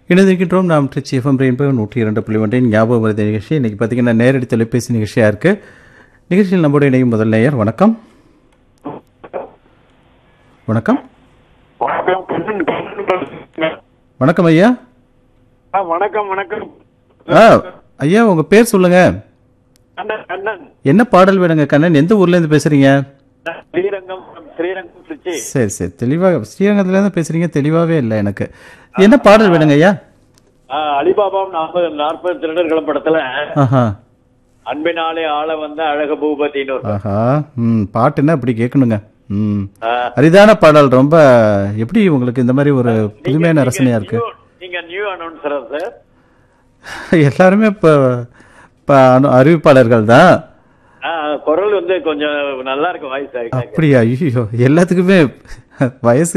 இணைந்திருக்கின்றோம் நாம் Trichy FM rainbow நூற்றி இரண்டு புள்ளி ஒன்றின் ஞாபகம் வருது நிகழ்ச்சி இன்றைக்கி பார்த்தீங்கன்னா நேரடி தொலைபேசி நிகழ்ச்சியாக இருக்குது நிகழ்ச்சியில் நம்முடைய இணையும் முதல் நேயர் வணக்கம் வணக்கம் வணக்கம் கண்ணன் கண்ணன் பேசுறேங்க. வணக்கம் ஐயா ஆ, வணக்கம் வணக்கம் ஆ ஐயா உங்கள் பேர் சொல்லுங்கள் கண்ணன் கண்ணன் என்ன பாடல் வேணுங்க கண்ணன் எந்த ஊர்லேருந்து பேசுகிறீங்க ஸ்ரீரங்கம் ஸ்ரீரங்கம் திருச்சி சரி சரி தெளிவாக ஸ்ரீரங்கத்துலேருந்து பேசுகிறீங்க தெளிவாகவே இல்லை எனக்கு என்ன பாடல் வேணுங்க ஐயா ஆ, அலிபாபா நாற்பது நாற்பது திருடர்கள் படத்துல ஆஹா அன்பினாலே ஆள வந்த அழக பூபதினு ஒரு ஆஹா ம் பாட்டுன்னா இப்படி கேட்கணுங்க ம் ஆ, அரிதான பாடல் ரொம்ப எப்படி உங்களுக்கு இந்த மாதிரி ஒரு புதுமையான நீங்க- ரசனையா இருக்கு நீங்க new- நீங்க நியூ அனௌன்சரா சார் எல்லாருமே இப்போ இப்போ அனு- அறிவிப்பாளர்கள் தான் ஆ, குரல் வந்து கொஞ்சம் நல்லா இருக்கு வாய்ஸ் அப்படியா ஐயோ எல்லாத்துக்குமே வயசு